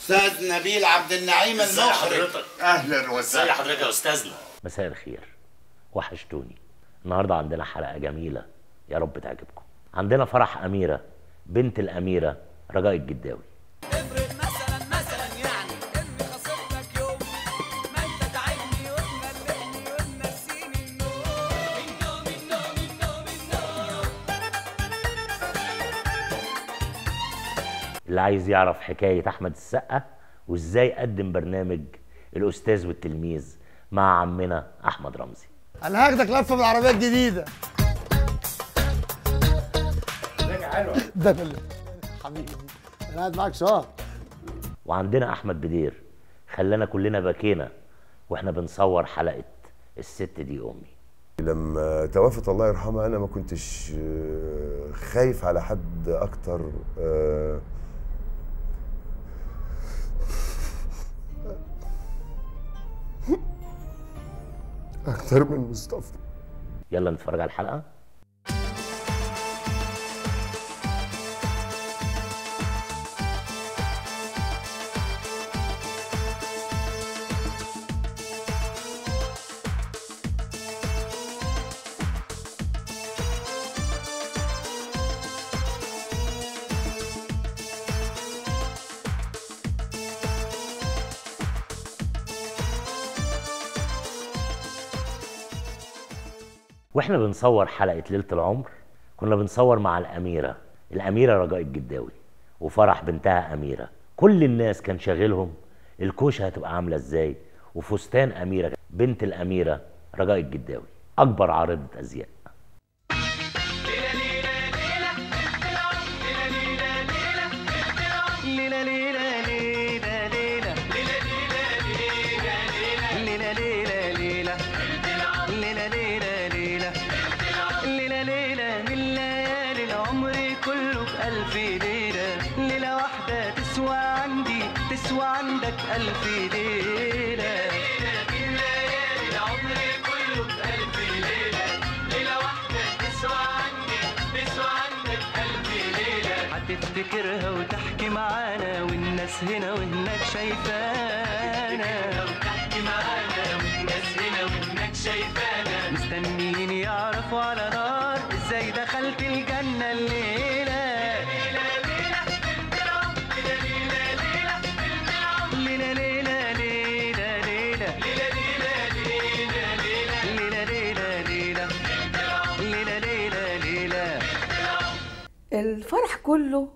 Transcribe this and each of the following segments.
استاذ نبيل عبد النعيم ازي المخرج حضرتك؟ اهلا ازي وسهلا حضرتك يا استاذنا مساء الخير وحشتوني النهارده عندنا حلقه جميله يا رب تعجبكم عندنا فرح اميره بنت الاميره رجاء الجداوي افرض مثلا مثلا يعني اني خسرتك يوم ما انت تعبني وتملكني وتنسيني النوم النوم النوم النوم النوم اللي عايز يعرف حكايه احمد السقا وازاي قدم برنامج الاستاذ والتلميذ مع عمنا احمد رمزي انا هاخدك لفه بالعربيه الجديده ده أنا اللي- حبيبي انا قاعد معاك شهر وعندنا احمد بدير خلانا كلنا بكينا واحنا بنصور حلقه الست دي امي لما توفت الله يرحمها انا ما كنتش آه، خايف على حد اكتر آه، اكتر من مصطفى يلا نتفرج على الحلقه واحنا بنصور حلقه ليله العمر كنا بنصور مع الاميره الاميره رجاء الجداوي وفرح بنتها اميره كل الناس كان شاغلهم الكوشه هتبقى عامله ازاي وفستان اميره بنت الاميره رجاء الجداوي اكبر عارضه ازياء ليلة ليلة ليلة ليلة ليلة ليلة ليلة ليلة ليلة ليلة ليلة ليلة ليلة من ليالي العمر كله بألف ليلة ليلة واحدة تسوى عندي تسوى عندك ألف ليلة من ليالي العمر كله بألف ليلة ليلة واحدة تسوى عندي تسوى عندك ألف ليلة هتفتكرها وتحكي معانا والناس هنا وهناك شايفانا وتحكي معانا والناس هنا وهناك شايفانا مستنيين يعرفوا على نار ازاي دخلت الجنة الليلة ليلة ليلة ليلة ليلة ليلة ليلة ليلة ليلة ليلة ليلة ليلة ليلة الفرح كله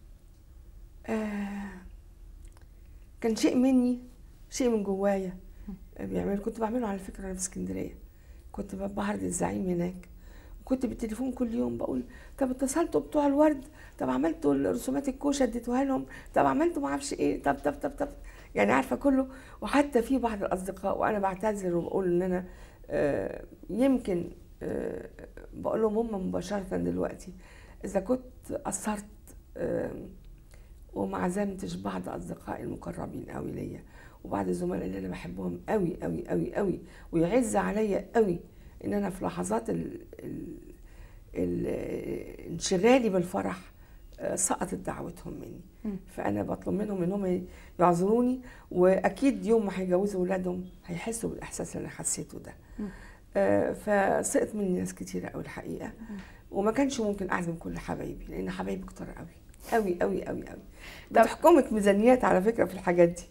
آه كان شيء مني شيء من جوايا بيعمل كنت بعمله على فكره انا في اسكندريه كنت ب- بعرض الزعيم هناك كنت بالتليفون كل يوم بقول طب اتصلتوا بتوع الورد طب عملتوا رسومات الكوشه اديتوها لهم طب عملتوا ما اعرفش ايه طب طب طب طب يعني عارفه كله وحتى في بعض الاصدقاء وانا بعتذر وبقول ان انا آه يمكن آه بقول لهم هم مباشره دلوقتي اذا كنت قصرت آه وما عزمتش بعض اصدقائي المقربين قوي ليا وبعض الزملاء اللي انا بحبهم قوي قوي قوي قوي ويعز عليا قوي ان انا في لحظات ال ال ال انشغالي بالفرح آه، سقطت دعوتهم مني فانا بطلب منهم انهم يعذروني واكيد يوم ما هيجوزوا ولادهم هيحسوا بالاحساس اللي انا حسيته ده آه، فسقط مني ناس كتيره قوي الحقيقه وما كانش ممكن اعزم كل حبايبي لان حبايبي كتار قوي قوي قوي قوي قوي بتحكمك ميزانيات على فكره في الحاجات دي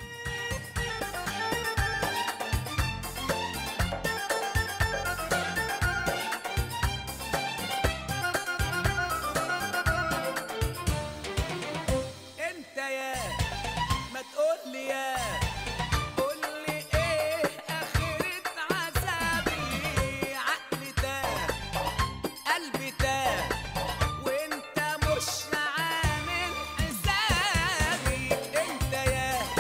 انت يا ما تقول لي يا قول لي ايه اخرة عذابي عقلي تاه قلبي تاه وانت مش عامل حسابي انت يا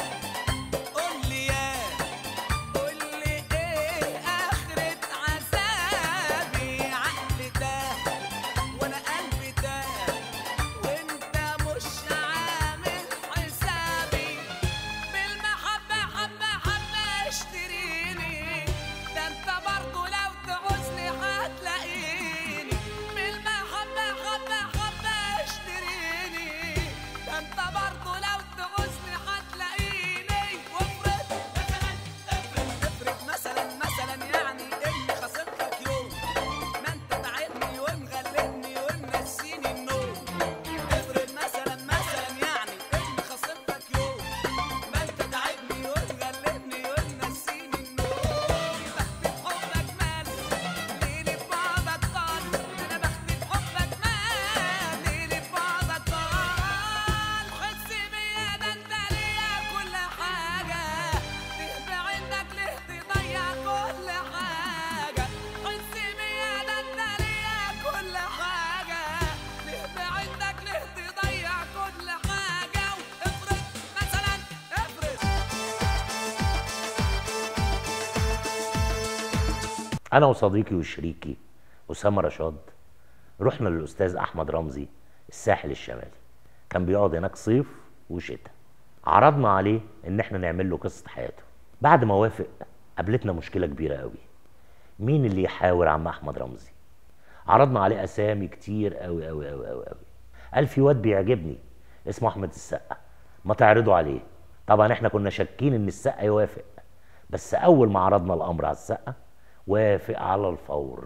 انا وصديقي وشريكي اسامه رشاد رحنا للاستاذ احمد رمزي الساحل الشمالي كان بيقعد هناك صيف وشتاء عرضنا عليه ان احنا نعمل له قصه حياته بعد ما وافق قابلتنا مشكله كبيره قوي مين اللي يحاور عم احمد رمزي عرضنا عليه اسامي كتير قوي قوي قوي قوي قوي قال في واد بيعجبني اسمه احمد السقا ما تعرضوا عليه طبعا احنا كنا شاكين ان السقا يوافق بس اول ما عرضنا الامر على السقا وافق على الفور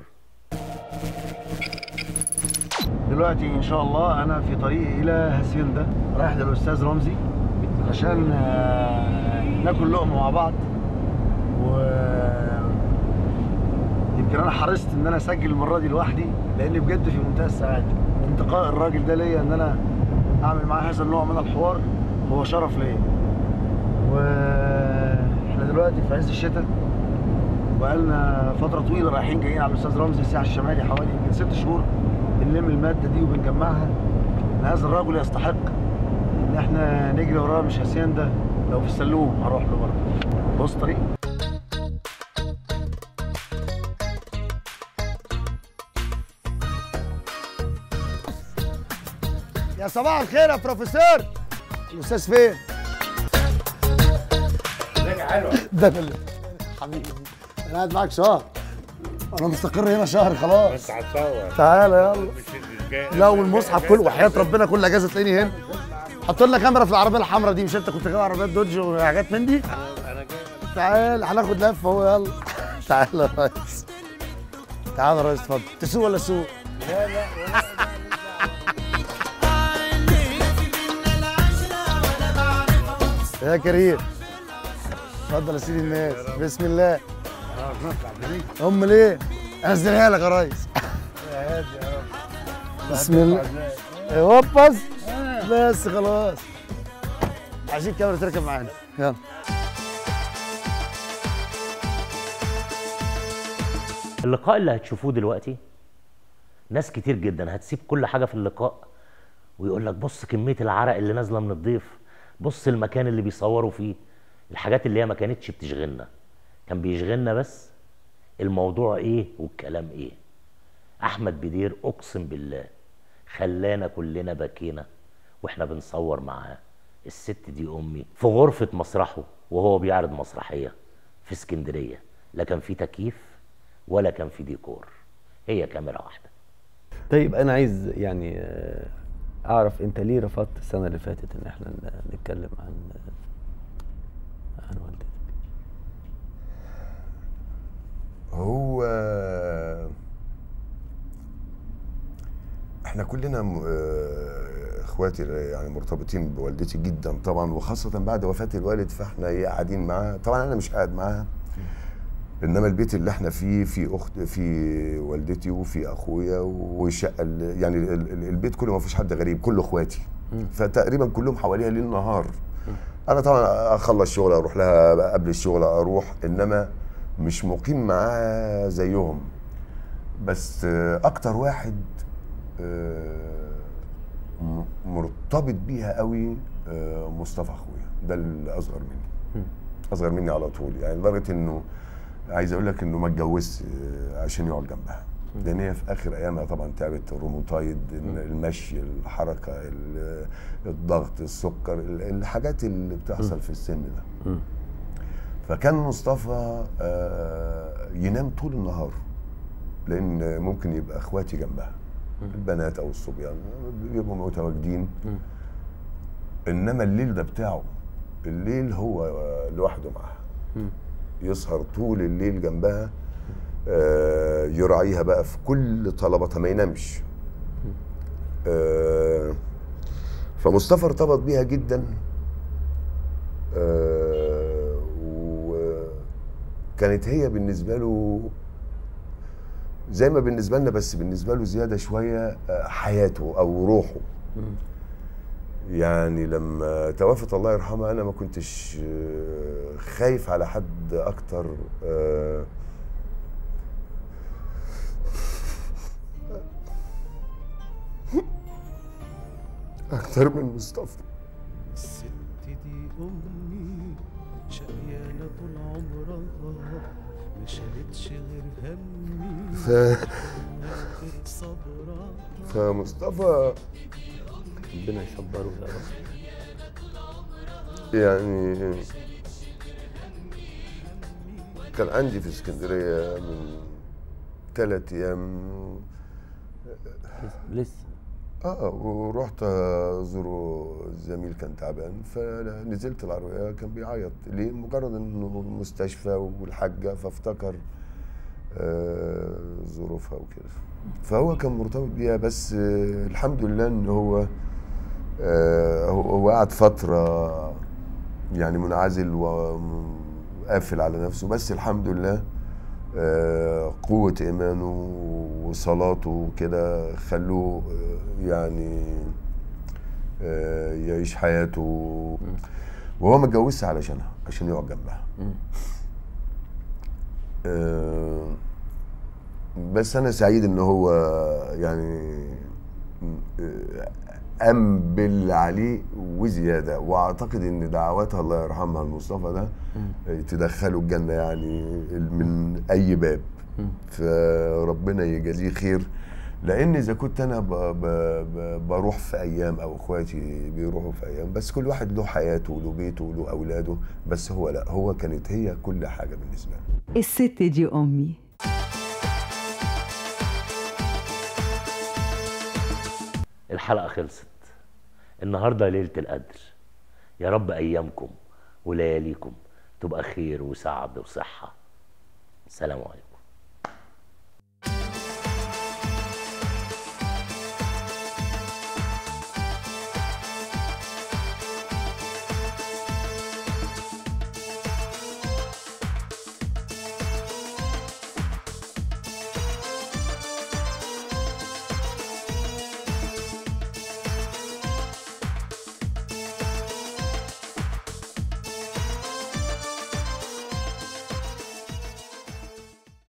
دلوقتي ان شاء الله انا في طريقي الى هاسيندا رايح للاستاذ رمزي عشان آه، ناكل لقمه مع بعض و يمكن انا حرصت ان انا اسجل المره دي لوحدي لاني بجد في منتهى السعاده انتقاء الراجل ده ليا ان انا اعمل معاه هذا النوع من الحوار هو شرف ليا واحنا دلوقتي في عز الشتاء بقالنا فترة طويلة رايحين جايين على الأستاذ رمزي الساحل الشمالي حوالي يمكن ست شهور بنلم المادة دي وبنجمعها إن هذا الرجل يستحق إن إحنا نجري وراه مش هاسيندا لو في السلوم هروح له برضه بص طريق يا صباح الخير يا بروفيسور الأستاذ فين؟ ده أنا اللي- حبيبي انا قاعد معاك شهر انا مستقر هنا شهر خلاص بس هتصور تعالى يلا لا والمصحف كله وحياة ربنا كل اجازه تلاقيني هنا حط لنا كاميرا في العربيه الحمراء دي مش انت كنت جايب عربيات دوج وحاجات من دي تعال هناخد لفه اهو يلا تعال يا ريس تعال يا ريس اتفضل تسوق ولا سوق يا كريم اتفضل يا سيدي الناس بسم الله امال ايه انزلها لك يا ريس بسم الله هوبس بس خلاص عايزين كاميرا تركب معانا يلا اللقاء اللي هتشوفوه دلوقتي ناس كتير جدا هتسيب كل حاجه في اللقاء ويقول لك بص كميه العرق اللي نازله من الضيف بص المكان اللي بيصوروا فيه الحاجات اللي هي ما كانتش بتشغلنا كان بيشغلنا بس الموضوع ايه والكلام ايه احمد بدير اقسم بالله خلانا كلنا بكينا واحنا بنصور معاه الست دي امي في غرفه مسرحه وهو بيعرض مسرحيه في اسكندريه لا كان في تكييف ولا كان في ديكور هي كاميرا واحده طيب انا عايز يعني آه، اعرف انت ليه رفضت السنه اللي فاتت ان احنا ن- نتكلم عن عن والدتك هو احنا كلنا م- آه، اخواتي يعني مرتبطين بوالدتي جدا طبعا وخاصه بعد وفاه الوالد فاحنا ايه قاعدين معاها طبعا انا مش قاعد معاها انما البيت اللي احنا فيه في اخت في والدتي وفي اخويا وشقه ال- يعني ال- ال- البيت كله ما فيش حد غريب كله اخواتي فتقريبا كلهم حواليها ليل نهار انا طبعا اخلص شغل اروح لها قبل الشغل اروح انما مش مقيم معاها زيهم بس آه، اكتر واحد آه، م- مرتبط بيها قوي آه، مصطفى اخويا ده اللي اصغر مني اصغر مني على طول يعني لدرجه انه عايز اقول لك انه ما اتجوزش آه، عشان يقعد جنبها لان هي في اخر ايامها طبعا تعبت الروماتايد المشي الحركه ال- الضغط السكر ال- الحاجات اللي بتحصل في السن ده فكان مصطفى آه، ينام طول النهار لان ممكن يبقى اخواتي جنبها البنات او الصبيان بيبقوا متواجدين انما الليل ده بتاعه الليل هو لوحده معاها يسهر طول الليل جنبها آه، يراعيها بقى في كل طلباتها ما ينامش آه، فمصطفى ارتبط بيها جدا آه، وكانت هي بالنسبه له زي ما بالنسبه لنا بس بالنسبه له زياده شويه آه، حياته او روحه يعني لما توفت الله يرحمها انا ما كنتش آه، خايف على حد اكتر آه، اكتر من مصطفى الست دي أمي شقيانة طول عمرها ف... فمصطفى ربنا يصبره يا رب يعني كان عندي في اسكندرية من ثلاث أيام لسه اه ورحت ازوره الزميل كان تعبان فنزلت العربيه كان بيعيط ليه مجرد انه مستشفى والحاجه فافتكر آه ظروفها وكده فهو كان مرتبط بيها بس آه الحمد لله ان هو آه هو هو قعد فتره يعني منعزل وقافل على نفسه بس الحمد لله آه، قوة إيمانه وصلاته وكده خلوه آه، يعني آه، يعيش حياته وهو ما اتجوزش علشانها عشان يقعد جنبها آه، بس أنا سعيد إن هو يعني آه، قام باللي عليه وزيادة وأعتقد إن دعواتها الله يرحمها المصطفى ده تدخله الجنة يعني من أي باب فربنا يجازيه خير لأن إذا كنت أنا ب ب ب بروح في أيام أو إخواتي بيروحوا في أيام بس كل واحد له حياته وله بيته وله أولاده بس هو لا هو كانت هي كل حاجة بالنسبة له الست دي أمي الحلقة خلصت النهاردة ليلة القدر يا رب أيامكم ولياليكم تبقى خير وسعد وصحة سلام عليكم